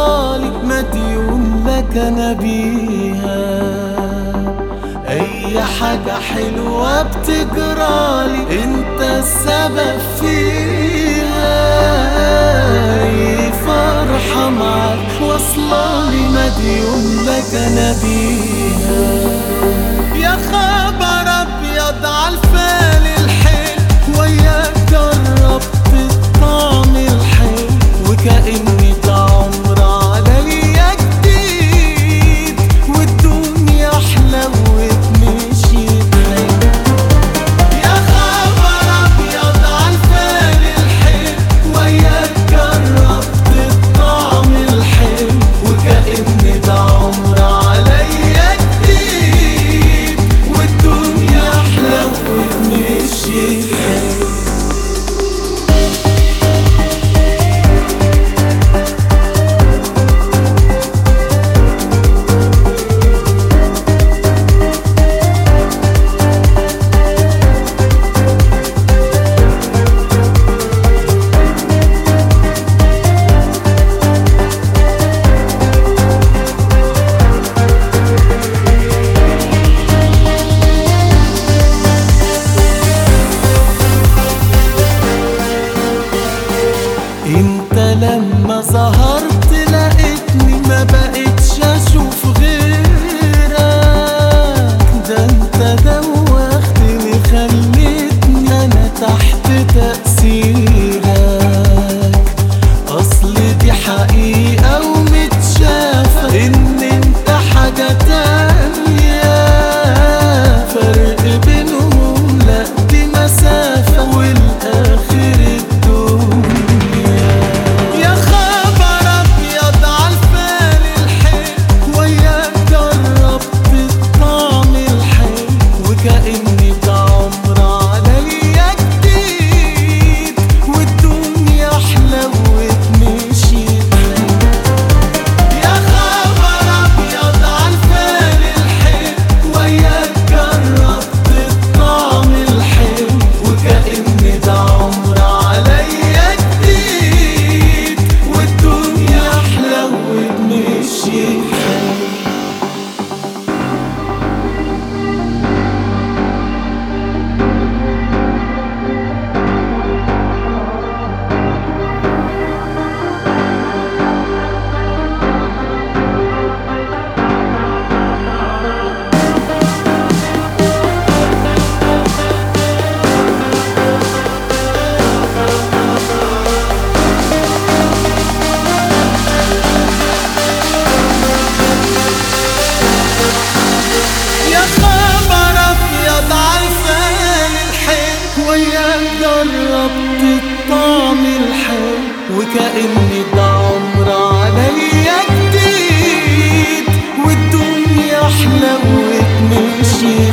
واصلالي مديون لك انا بيها اي حاجة حلوة بتجرالي انت السبب فيها اي فرحة معاك واصلالي مديون لك انا بيها يا خبر ابيض عالفال الحلو وياك جربت الطعم الحلو وكأني ده عمر عليا جديد والدنيا حلوت مشيت حلو يا خبر ابيض عالفال الحلو وياك جربت الطعم الحلو وكأن ده عمر عليا جديد والدنيا حلوت مشيت حلو انت لما ظهرت لقيتني ما بقتش اشوف غيرك ده انت دوختني خليتني انا تحت تأثيرك اصل دي حقيقة ومتشافة ان انت حاجة تانية فرق بينهم لا دي مسافة والاخر الدنيا يا خبر ابيض عالفال الحلو وياك جربت الطعم الحلو وكأني ده عمر عليا جديد والدنيا حلوت مشيت حلو يا خبر ابيض عالفال الحلو وياك جربت الطعم الحلو وكأن ده عمر عليا جديد والدنيا حلوت مشيت حلو يا خبر ابيض عالفال الحلو وياك جربت الطعم الحلو وكأني ده عمر عليا جديد والدنيا حلوت مشيت